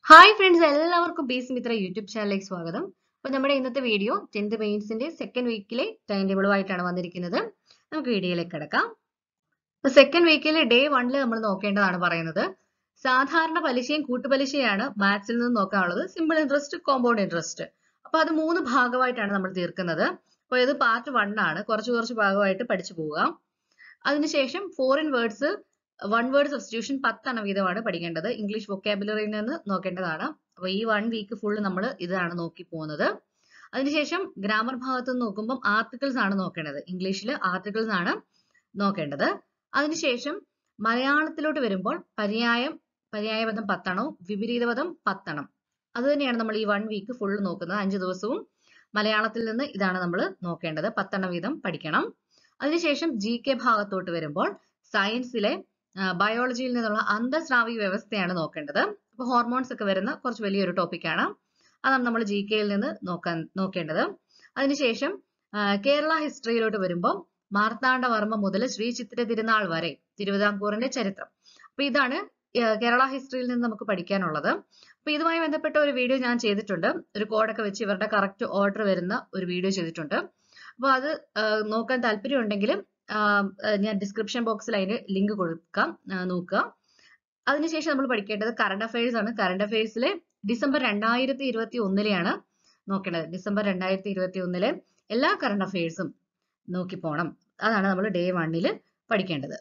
hi friends എല്ലാവർക്കും B Mitra YouTube ചാനലിലേക്ക് സ്വാഗതം അപ്പോൾ നമ്മുടെ ഇന്നത്തെ വീഡിയോ ടെൻത്ത് മെയിൻസിന്റെ സെക്കൻഡ് വീക്കിലെ ടൈം ടേബിളുമായിട്ടാണ് വന്നിരിക്കുന്നത് നമുക്ക് വീഡിയോയിലേക്ക് കിടക്കാം അപ്പോൾ സെക്കൻഡ് വീക്കിലെ ഡേ വണ്ണിൽ നമ്മൾ നോക്കേണ്ടതാണ് പറയുന്നത് സാധാരണ പലിശയും കൂട്ടുപലിശയാണ് മാത്സിൽ നിന്ന് നോക്കാനുള്ളത് സിമ്പിൾ ഇൻട്രസ്റ്റ് കോമ്പൗണ്ട് ഇൻട്രസ്റ്റ് അപ്പോൾ അത് മൂന്ന് ഭാഗമായിട്ടാണ് നമ്മൾ തീർക്കുന്നത് അപ്പോൾ ഇത് പാർട്ട് വൺ ആണ് കുറച്ച് കുറച്ച് ഭാഗമായിട്ട് പഠിച്ചു പോവുക അതിനുശേഷം foreign words one word substitution പത്തെണ്ണം വീതമാണ് പഠിക്കേണ്ടത് ഇംഗ്ലീഷ് വൊക്കാബുലറിയിൽ നിന്ന് നോക്കേണ്ടതാണ് അപ്പോൾ ഈ വൺ വീക്ക് ഫുൾ നമ്മൾ ഇതാണ് നോക്കി പോകുന്നത് അതിനുശേഷം ഗ്രാമർ ഭാഗത്ത് നിന്ന് നോക്കുമ്പോൾ ആർട്ടിക്കിൾസ് ആണ് നോക്കേണ്ടത് ഇംഗ്ലീഷിൽ ആർട്ടിക്കിൾസ് ആണ് നോക്കേണ്ടത് അതിനുശേഷം മലയാളത്തിലോട്ട് വരുമ്പോൾ പര്യായം പര്യായപദം പത്തെണ്ണവും വിപരീതപദം പത്തെണ്ണം അത് തന്നെയാണ് നമ്മൾ ഈ വൺ വീക്ക് ഫുൾ നോക്കുന്നത് അഞ്ച് ദിവസവും മലയാളത്തിൽ നിന്ന് ഇതാണ് നമ്മൾ നോക്കേണ്ടത് പത്തെണ്ണം വീതം പഠിക്കണം അതിനുശേഷം ജി കെ ഭാഗത്തോട്ട് വരുമ്പോൾ സയൻസിലെ ബയോളജിയിൽ നിന്നുള്ള അന്തസ്രാവി വ്യവസ്ഥയാണ് നോക്കേണ്ടത് അപ്പോൾ ഹോർമോൺസ് ഒക്കെ വരുന്ന കുറച്ച് വലിയൊരു ടോപ്പിക്കാണ് അതാണ് നമ്മൾ ജി കെയിൽ നിന്ന് നോക്കാൻ നോക്കേണ്ടത് അതിനുശേഷം കേരള ഹിസ്റ്ററിയിലോട്ട് വരുമ്പോൾ മാർത്താണ്ഡവർമ്മ മുതൽ ശ്രീ ചിത്ര തിരുനാൾ വരെ തിരുവിതാംകൂറിന്റെ ചരിത്രം അപ്പൊ ഇതാണ് കേരള ഹിസ്റ്ററിയിൽ നിന്ന് നമുക്ക് പഠിക്കാനുള്ളത് അപ്പൊ ഇതുമായി ബന്ധപ്പെട്ട ഒരു വീഡിയോ ഞാൻ ചെയ്തിട്ടുണ്ട് ഒരു കോഡൊക്കെ വെച്ച് ഇവരുടെ കറക്റ്റ് ഓർഡർ വരുന്ന ഒരു വീഡിയോ ചെയ്തിട്ടുണ്ട് അപ്പോൾ അത് നോക്കാൻ താല്പര്യം ഉണ്ടെങ്കിൽ ഞാൻ ഡിസ്ക്രിപ്ഷൻ ബോക്സിൽ അതിന് ലിങ്ക് കൊടുക്കാം നോക്കുക അതിനുശേഷം നമ്മൾ പഠിക്കേണ്ടത് കറണ്ട് അഫയേഴ്സ് ആണ് കറണ്ട് അഫയേഴ്സിലെ ഡിസംബർ രണ്ടായിരത്തി ഇരുപത്തി ഒന്നിലെയാണ് നോക്കേണ്ടത് ഡിസംബർ രണ്ടായിരത്തി ഇരുപത്തി ഒന്നിലെ എല്ലാ കറണ്ട് അഫയേഴ്സും നോക്കി പോകണം അതാണ് നമ്മൾ ഡേ വണ്ണിൽ പഠിക്കേണ്ടത്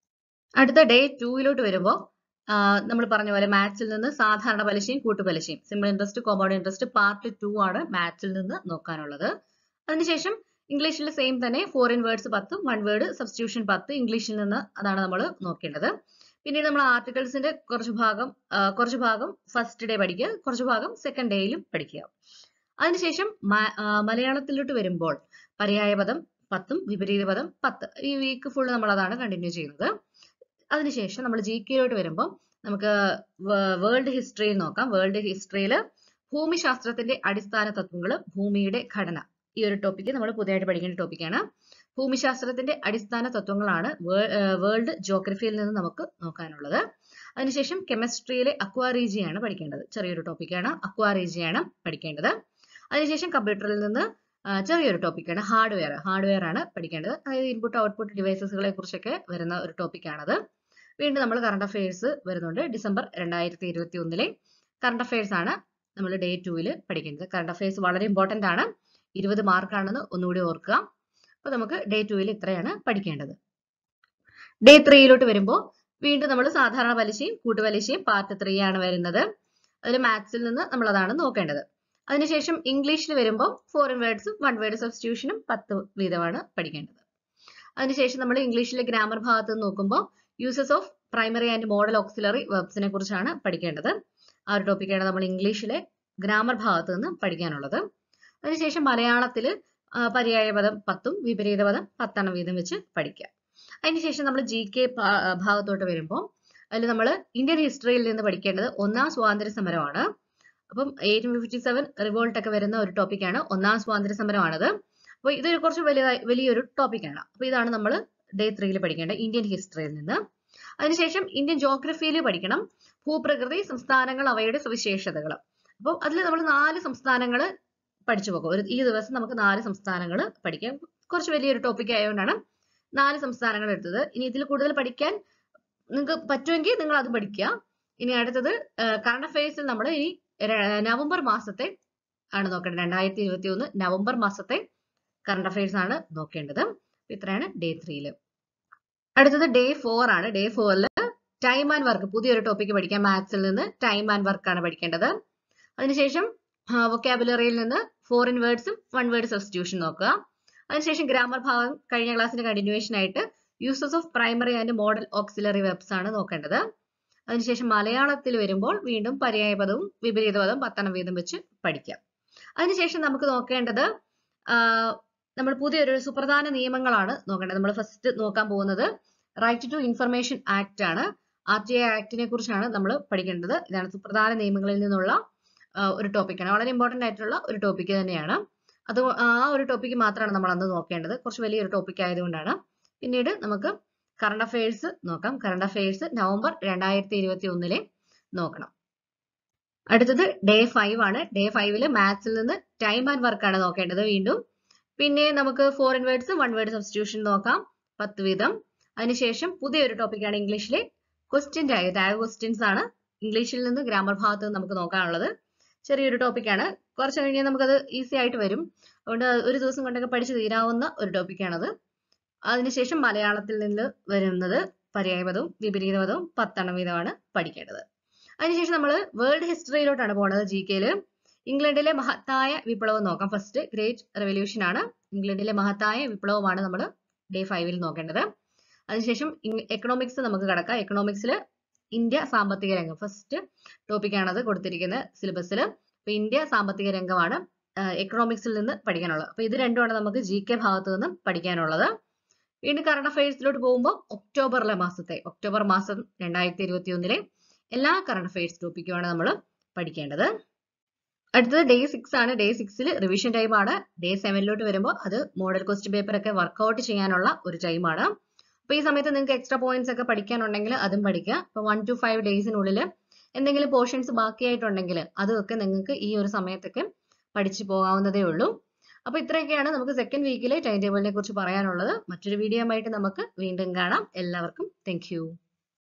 അടുത്ത ഡേ ടൂയിലോട്ട് വരുമ്പോൾ നമ്മൾ പറഞ്ഞ പോലെ മാത്സിൽ നിന്ന് സാധാരണ പലിശയും കൂട്ടുപലിശയും simple interest compound interest part two ആണ് മാത്സിൽ നിന്ന് നോക്കാനുള്ളത് അതിനുശേഷം ഇംഗ്ലീഷിൽ സെയിം തന്നെ ഫോറിൻ വേർഡ്സ് പത്ത് വൺ വേർഡ് സബ്സ്റ്റിറ്റ്യൂഷൻ പത്ത് ഇംഗ്ലീഷിൽ നിന്ന് അതാണ് നമ്മൾ നോക്കേണ്ടത് പിന്നീട് നമ്മൾ ആർട്ടിക്കിൾസിന്റെ കുറച്ച് ഭാഗം കുറച്ച് ഭാഗം ഫസ്റ്റ് ഡേ പഠിക്കുക കുറച്ച് ഭാഗം സെക്കൻഡ് ഡേയിലും പഠിക്കുക അതിനുശേഷം മലയാളത്തിലോട്ട് വരുമ്പോൾ പര്യായപദം പത്തും വിപരീത പദം പത്ത് ഈ വീക്ക് ഫുൾ നമ്മൾ അതാണ് കണ്ടിന്യൂ ചെയ്യുന്നത് അതിനുശേഷം നമ്മൾ ജി കെയിലോട്ട് വരുമ്പോൾ നമുക്ക് വേൾഡ് ഹിസ്റ്ററിയിൽ നോക്കാം വേൾഡ് ഹിസ്റ്ററിയിൽ ഭൂമിശാസ്ത്രത്തിന്റെ അടിസ്ഥാന തത്വങ്ങൾ ഭൂമിയുടെ ഘടന ഈ ഒരു ടോപ്പിക്ക് നമ്മൾ പുതിയതായിട്ട് പഠിക്കേണ്ട ടോപ്പിക്കാണ് ഭൂമിശാസ്ത്രത്തിന്റെ അടിസ്ഥാന തത്വങ്ങളാണ് വേൾഡ് ജോഗ്രഫിയിൽ നിന്ന് നമുക്ക് നോക്കാനുള്ളത് അതിനുശേഷം കെമിസ്ട്രിയിലെ അക്വാറീജിയാണ് പഠിക്കേണ്ടത് ചെറിയൊരു ടോപ്പിക്കാണ് അക്വാറീജിയാണ് പഠിക്കേണ്ടത് അതിനുശേഷം കമ്പ്യൂട്ടറിൽ നിന്ന് ചെറിയൊരു ടോപ്പിക്കാണ് ഹാർഡ്വെയർ ഹാർഡ്വെയർ ആണ് പഠിക്കേണ്ടത് അതായത് ഇൻപുട്ട് ഔട്ട്പുട്ട് ഡിവൈസസുകളെ കുറിച്ചൊക്കെ വരുന്ന ഒരു ടോപ്പിക്കാണത് വീണ്ടും നമ്മൾ കറണ്ട് അഫയേഴ്സ് വരുന്നുണ്ട് ഡിസംബർ രണ്ടായിരത്തി ഇരുപത്തി ഒന്നിലെ കറണ്ട് അഫയേഴ്സ് ആണ് നമ്മൾ ഡേ ടൂവിൽ പഠിക്കേണ്ടത് കറണ്ട് അഫയേഴ്സ് വളരെ ഇമ്പോർട്ടന്റ് ആണ് ഇരുപത് മാർക്കാണെന്ന് ഒന്നുകൂടി ഓർക്കുക അപ്പൊ നമുക്ക് ഡേ ടൂവിൽ ഇത്രയാണ് പഠിക്കേണ്ടത് ഡേ ത്രീയിലോട്ട് വരുമ്പോൾ വീണ്ടും നമ്മൾ സാധാരണ പലിശയും കൂട്ടുപലിശയും പാർട്ട് ത്രീ ആണ് വരുന്നത് അതിൽ മാത്സിൽ നിന്ന് നമ്മൾ അതാണ് നോക്കേണ്ടത് അതിനുശേഷം ഇംഗ്ലീഷിൽ വരുമ്പോൾ ഫോറിൻ വേർഡ്സും വൺ വേർഡ് സബ്സ്റ്റിറ്റ്യൂഷനും പത്ത് വീതമാണ് പഠിക്കേണ്ടത് അതിനുശേഷം നമ്മൾ ഇംഗ്ലീഷിലെ ഗ്രാമർ ഭാഗത്ത് നോക്കുമ്പോൾ uses of primary and modal auxiliary വെബ്സിനെ കുറിച്ചാണ് പഠിക്കേണ്ടത് ആ ഒരു ടോപ്പിക്കാണ് നമ്മൾ ഇംഗ്ലീഷിലെ ഗ്രാമർ ഭാഗത്ത് നിന്ന് പഠിക്കാനുള്ളത് അതിനുശേഷം മലയാളത്തിൽ പര്യായപദം പത്തും വിപരീത പദം പത്തെണ്ണം വീതം വെച്ച് പഠിക്കുക അതിനുശേഷം നമ്മൾ ജി കെ ഭാഗത്തോട്ട് വരുമ്പോൾ അതിൽ നമ്മൾ ഇന്ത്യൻ ഹിസ്റ്ററിയിൽ നിന്ന് പഠിക്കേണ്ടത് ഒന്നാം സ്വാതന്ത്ര്യ സമരമാണ് അപ്പം എയ്റ്റീൻ ഫിഫ്റ്റി സെവൻ റിവോൾട്ട് ഒക്കെ വരുന്ന ഒരു ടോപ്പിക്കാണ് ഒന്നാം സ്വാതന്ത്ര്യ സമരമാണത് അപ്പോൾ ഇതൊരു കുറച്ച് വലിയ വലിയൊരു ടോപ്പിക്കാണ് അപ്പോൾ ഇതാണ് നമ്മൾ ഡേ ത്രീയിൽ പഠിക്കേണ്ടത് ഇന്ത്യൻ ഹിസ്റ്ററിയിൽ നിന്ന് അതിനുശേഷം ഇന്ത്യൻ ജോഗ്രഫിയിൽ പഠിക്കണം ഭൂപ്രകൃതി സംസ്ഥാനങ്ങൾ അവയുടെ സവിശേഷതകൾ അപ്പോൾ അതിൽ നമ്മൾ നാല് സംസ്ഥാനങ്ങൾ പഠിച്ചു പോകും ഒരു ഈ ദിവസം നമുക്ക് നാല് സംസ്ഥാനങ്ങൾ പഠിക്കാം കുറച്ച് വലിയൊരു ടോപ്പിക് ആയതുകൊണ്ടാണ് നാല് സംസ്ഥാനങ്ങൾ എടുത്തത് ഇനി ഇതിൽ കൂടുതൽ പഠിക്കാൻ നിങ്ങൾക്ക് പറ്റുമെങ്കിൽ നിങ്ങൾ അത് പഠിക്കുക ഇനി അടുത്തത് കറണ്ട് അഫയേഴ്സിൽ നമ്മൾ ഈ നവംബർ മാസത്തെ ആണ് നോക്കേണ്ടത് രണ്ടായിരത്തി ഇരുപത്തി ഒന്ന് നവംബർ മാസത്തെ കറണ്ട് അഫയേഴ്സ് ആണ് നോക്കേണ്ടത് ഇത്രയാണ് ഡേ ത്രീയിൽ അടുത്തത് ഡേ ഫോർ ആണ് ഡേ ഫോറിൽ ടൈം ആൻഡ് വർക്ക് പുതിയൊരു ടോപ്പിക്ക് പഠിക്കാം മാത്സിൽ നിന്ന് ടൈം ആൻഡ് വർക്ക് ആണ് പഠിക്കേണ്ടത് അതിനുശേഷം വൊക്കാബുലറിയിൽ നിന്ന് ഫോറിൻ വേർഡ്സും വൺ വേർഡ് സബ്സ്റ്റിറ്റ്യൂഷൻ നോക്കുക അതിനുശേഷം ഗ്രാമർ ഭാഗം കഴിഞ്ഞ ക്ലാസ്സിന്റെ കണ്ടിന്യൂവേഷൻ ആയിട്ട് uses of primary and modal auxiliary verbs ആണ് നോക്കേണ്ടത് അതിനുശേഷം മലയാളത്തിൽ വരുമ്പോൾ വീണ്ടും പര്യായപദവും വിപരീതപദവും പത്തെണ്ണം വീതം വെച്ച് പഠിക്കാം അതിനുശേഷം നമുക്ക് നോക്കേണ്ടത് നമ്മൾ പുതിയൊരു സുപ്രധാന നിയമങ്ങളാണ് നോക്കേണ്ടത് നമ്മൾ ഫസ്റ്റ് നോക്കാൻ പോകുന്നത് റൈറ്റ് ടു ഇൻഫർമേഷൻ ആക്ട് ആണ് ആർ ടി ഐ ആക്ടിനെ കുറിച്ചാണ് നമ്മൾ പഠിക്കേണ്ടത് ഇതാണ് സുപ്രധാന നിയമങ്ങളിൽ നിന്നുള്ള ഒരു ടോപ്പിക്കാണ് വളരെ ഇമ്പോർട്ടന്റ് ആയിട്ടുള്ള ഒരു ടോപ്പിക്ക് തന്നെയാണ് അത് ആ ഒരു ടോപ്പിക്ക് മാത്രമാണ് നമ്മൾ അന്ന് നോക്കേണ്ടത് കുറച്ച് വലിയൊരു ടോപ്പിക് ആയതുകൊണ്ടാണ് പിന്നീട് നമുക്ക് കറണ്ട് അഫയേഴ്സ് നോക്കാം കറണ്ട് അഫയേഴ്സ് നവംബർ രണ്ടായിരത്തി ഇരുപത്തി ഒന്നിലെ നോക്കണം അടുത്തത് ഡേ ഫൈവ് ആണ് ഡേ ഫൈവില് മാത്സിൽ നിന്ന് ടൈം ആൻഡ് വർക്ക് ആണ് നോക്കേണ്ടത് വീണ്ടും പിന്നെ നമുക്ക് foreign words one word substitution നോക്കാം പത്ത് വീതം അതിനുശേഷം പുതിയൊരു ടോപ്പിക്കാണ് ഇംഗ്ലീഷിലെ ക്വസ്റ്റ്യൻ ടാഗ് ടാഗ് ക്വസ്റ്റ്യൻസ് ആണ് ഇംഗ്ലീഷിൽ നിന്ന് ഗ്രാമർ ഭാഗത്ത് നിന്ന് നമുക്ക് നോക്കാനുള്ളത് ചെറിയൊരു ടോപ്പിക്കാണ് കുറച്ച് കഴിഞ്ഞാൽ നമുക്കത് ഈസി ആയിട്ട് വരും അതുകൊണ്ട് ഒരു ദിവസം കൊണ്ടൊക്കെ പഠിച്ചു തീരാവുന്ന ഒരു ടോപ്പിക്കാണത് അതിനുശേഷം മലയാളത്തിൽ നിന്ന് വരുന്നത് പര്യായപദവും വിപരീതപദവും പത്തെണ്ണം വീതമാണ് പഠിക്കേണ്ടത് അതിനുശേഷം നമ്മൾ വേൾഡ് ഹിസ്റ്ററിയിലോട്ടാണ് പോകുന്നത് ജി കെയില് ഇംഗ്ലണ്ടിലെ മഹത്തായ വിപ്ലവം നോക്കാം ഫസ്റ്റ് ഗ്രേറ്റ് റെവല്യൂഷൻ ആണ് ഇംഗ്ലണ്ടിലെ മഹത്തായ വിപ്ലവമാണ് നമ്മൾ ഡേ ഫൈവിൽ നോക്കേണ്ടത് അതിനുശേഷം എക്കണോമിക്സ് നമുക്ക് കടക്കാം എക്കണോമിക്സിൽ ഇന്ത്യ സാമ്പത്തിക രംഗം ഫസ്റ്റ് ടോപ്പിക്കാണത് കൊടുത്തിരിക്കുന്നത് സിലബസിൽ അപ്പൊ ഇന്ത്യ സാമ്പത്തിക രംഗമാണ് എക്കണോമിക്സിൽ നിന്ന് പഠിക്കാനുള്ളത് അപ്പൊ ഇത് രണ്ടുമാണ് നമുക്ക് ജി കെ ഭാഗത്ത് നിന്ന് പഠിക്കാനുള്ളത് വീണ്ടും കറണ്ട് അഫയേഴ്സിലോട്ട് പോകുമ്പോൾ ഒക്ടോബറിലെ മാസത്തെ ഒക്ടോബർ മാസം രണ്ടായിരത്തി ഇരുപത്തി ഒന്നിലെ എല്ലാ കറണ്ട് അഫയേഴ്സ് ടോപ്പിക്കുമാണ് നമ്മൾ പഠിക്കേണ്ടത് അടുത്തത് ഡേ സിക്സ് ആണ് ഡേ സിക്സിൽ റിവിഷൻ ടൈം ആണ് ഡേ സെവനിലോട്ട് വരുമ്പോൾ അത് മോഡൽ ക്വസ്റ്റ്യൻ പേപ്പർ ഒക്കെ വർക്ക്ഔട്ട് ചെയ്യാനുള്ള ഒരു ടൈമാണ് അപ്പൊ ഈ സമയത്ത് നിങ്ങൾക്ക് എക്സ്ട്രാ പോയിന്റ്സ് ഒക്കെ പഠിക്കാനുണ്ടെങ്കിൽ അതും പഠിക്കുക അപ്പൊ വൺ ടു ഫൈവ് ഡേയ്സിനുള്ളിൽ എന്തെങ്കിലും പോർഷൻസ് ബാക്കിയായിട്ടുണ്ടെങ്കിൽ അതൊക്കെ നിങ്ങൾക്ക് ഈ ഒരു സമയത്തൊക്കെ പഠിച്ചു പോകാവുന്നതേ ഉള്ളൂ അപ്പൊ ഇത്രയൊക്കെയാണ് നമുക്ക് സെക്കൻഡ് വീക്കിലെ ടൈം ടേബിളിനെ കുറിച്ച് പറയാനുള്ളത് മറ്റൊരു വീഡിയോ ആയിട്ട് നമുക്ക് വീണ്ടും കാണാം എല്ലാവർക്കും താങ്ക്